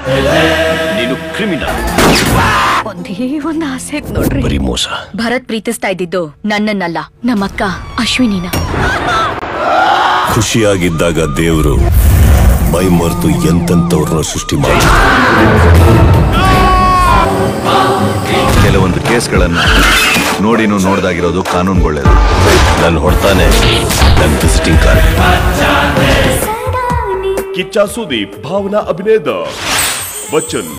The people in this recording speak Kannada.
ನೀನು ಕ್ರಿಮಿನಲ್ ಒಂದೇ ಒಂದ್ ಆಸೆ ಐತ್ ನೋಡ್ರಿ ಬರೀ ಮೋಸ ಭರತ್ ಪ್ರೀತಿಸ್ತಾ ಇದ್ದಿದ್ದು ನನ್ನನ್ನಲ್ಲ ನಮ್ಮಕ್ಕ ಅಶ್ವಿನಿನ ಖುಷಿಯಾಗಿದ್ದಾಗ ದೇವರು ಮೈ ಮರೆತು ಎಂತೆಂಥವ್ರನ್ನ ಸೃಷ್ಟಿ ಮಾಡಿ ಕೆಲವೊಂದು ಕೇಸ್ಗಳನ್ನ ನೋಡಿನೂ ನೋಡ್ದಾಗಿರೋದು ಕಾನೂನುಗೊಳ್ಳೇದು ನಾನು ಹೊಡ್ತಾನೆ ನನ್ನ ವಿಸಿಟಿಂಗ್ ಕಾರ್ಡ್ ಕಿಚ್ಚ ಸುದೀಪ್ ಭಾವನಾ ಅಭಿನಯದ ಬಚ್ಚನ್